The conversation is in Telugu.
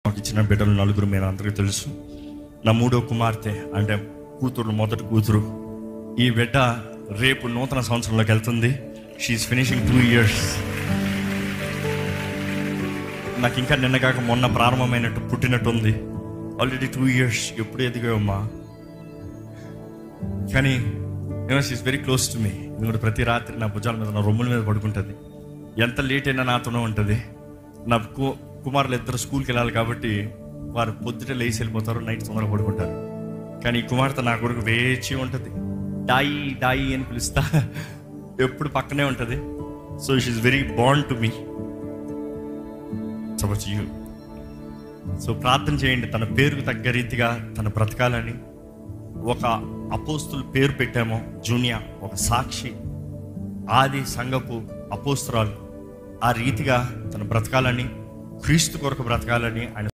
మాకు ఇచ్చిన బిడ్డలు నలుగురు మీరు అందరికీ తెలుసు నా మూడో కుమార్తె అంటే కూతురు మొదటి కూతురు ఈ బిడ్డ రేపు నూతన సంవత్సరంలోకి వెళ్తుంది షీఈ్ ఫినిషింగ్ టూ ఇయర్స్ నాకు ఇంకా నిన్న కాక మొన్న ప్రారంభమైనట్టు పుట్టినట్టు ఉంది ఆల్రెడీ టూ ఇయర్స్ ఎప్పుడు ఎదిగావమ్మా కానీ you know she is very close to me ఎందుకంటే ప్రతి రాత్రి నా భుజాల మీద నా రొమ్ముల మీద పడుకుంటుంది ఎంత లేట్ అయినా నాతోనే ఉంటుంది నా కు కుమారులు ఇద్దరు స్కూల్కి వెళ్ళాలి కాబట్టి వారు పొద్దుట లేచి వెళ్ళిపోతారు నైట్ తొందరగా పడుకుంటారు కానీ ఈ కుమార్తె నా కొరకు వేచి ఉంటుంది డాయి డాయి అని పిలుస్తా ఎప్పుడు పక్కనే ఉంటుంది so she is very bond to me suppose you so ప్రార్థన చేయండి తన పేరుకు తగ్గ రీతిగా తన బ్రతకాలని ఒక అపోస్తుల పేరు పెట్టాము జూనియా ఒక సాక్షి ఆది సంఘపు అపోస్తురాలు ఆ రీతిగా తను బ్రతకాలని క్రీస్తు కొరకు బ్రతకాలని ఆయన